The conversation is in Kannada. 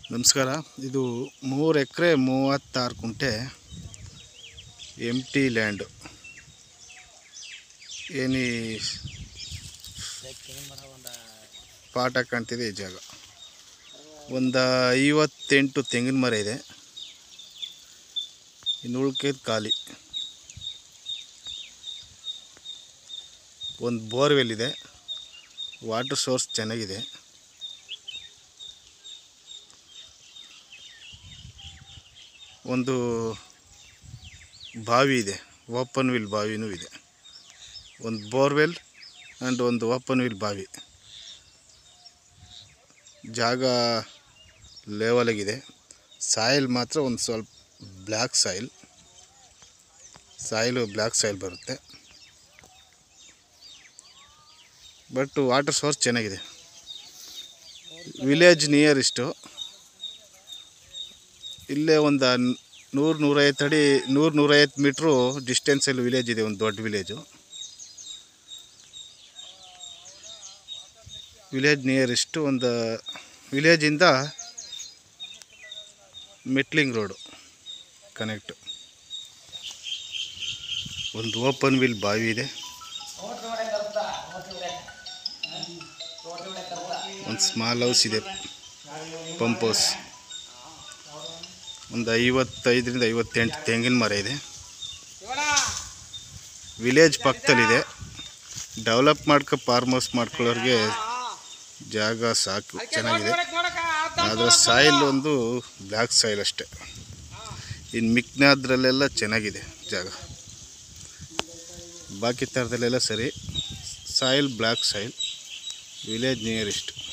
ನಮಸ್ಕಾರ ಇದು ಮೂರು ಎಕರೆ ಮೂವತ್ತಾರು ಕುಂಟೆ ಎಮ್ ಟಿ ಲ್ಯಾಂಡು ಏನಿ ಪಾಠ ಕಾಣ್ತಿದೆ ಈ ಜಾಗ ಒಂದು ಐವತ್ತೆಂಟು ತೆಂಗಿನ ಮರ ಇದೆ ಇನ್ನು ಉಳ್ಕೆದು ಖಾಲಿ ಒಂದು ಬೋರ್ವೆಲ್ ಇದೆ ವಾಟರ್ ಸೋರ್ಸ್ ಚೆನ್ನಾಗಿದೆ ಒಂದು ಬಾವಿ ಇದೆ ಓಪನ್ ವಿಲ್ ಬಾವಿನೂ ಇದೆ ಒಂದು ಬೋರ್ವೆಲ್ ಆ್ಯಂಡ್ ಒಂದು ಓಪನ್ ವಿಲ್ ಬಾವಿ ಜಾಗ ಲೆವೆಲಾಗಿದೆ ಸಾಯಿಲ್ ಮಾತ್ರ ಒಂದು ಸ್ವಲ್ಪ black soil soil black soil ಬರುತ್ತೆ ಬಟ್ ವಾಟರ್ ಸೋರ್ಸ್ ಚೆನ್ನಾಗಿದೆ ವಿಲೇಜ್ ನಿಯರ್ ಇಷ್ಟು ಇಲ್ಲೇ ಒಂದು ನೂರು ನೂರೈವತ್ತು ಅಡಿ ನೂರು ನೂರೈವತ್ತು ಮೀಟ್ರು ಡಿಸ್ಟೆನ್ಸಲ್ಲಿ ವಿಲೇಜ್ ಇದೆ ಒಂದು ದೊಡ್ಡ ವಿಲೇಜು ವಿಲೇಜ್ ನಿಯರ್ ಇಷ್ಟು ಒಂದು ವಿಲೇಜಿಂದ ಮೆಟ್ಲಿಂಗ್ ರೋಡು ಕನೆಕ್ಟ್ ಒಂದು ಓಪನ್ ವಿಲ್ ಬಾವಿ ಇದೆ ಒಂದು ಸ್ಮಾಲ್ ಹೌಸ್ ಇದೆ ಪಂಪ್ ಹೌಸ್ ಒಂದು ಐವತ್ತೈದರಿಂದ ಐವತ್ತೆಂಟು ತೆಂಗಿನ ಮರ ಇದೆ ವಿಲೇಜ್ ಪಕ್ಕದಲ್ಲಿದೆ ಡೆವಲಪ್ ಮಾಡ್ಕೊ ಫಾರ್ಮ್ ಹೌಸ್ ಮಾಡ್ಕೊಳ್ಳೋರಿಗೆ ಜಾಗ ಸಾಕು ಚೆನ್ನಾಗಿದೆ ಆದರೆ ಸಾಯಿಲ್ ಒಂದು ಬ್ಲ್ಯಾಕ್ ಸಾಯಿಲ್ ಅಷ್ಟೇ ಇನ್ನು ಮಿಕ್ನಾದ್ರಲ್ಲೆಲ್ಲ ಚೆನ್ನಾಗಿದೆ ಜಾಗ ಬಾಕಿ ಥರದಲ್ಲೆಲ್ಲ ಸರಿ soil black soil village near ಇಷ್ಟು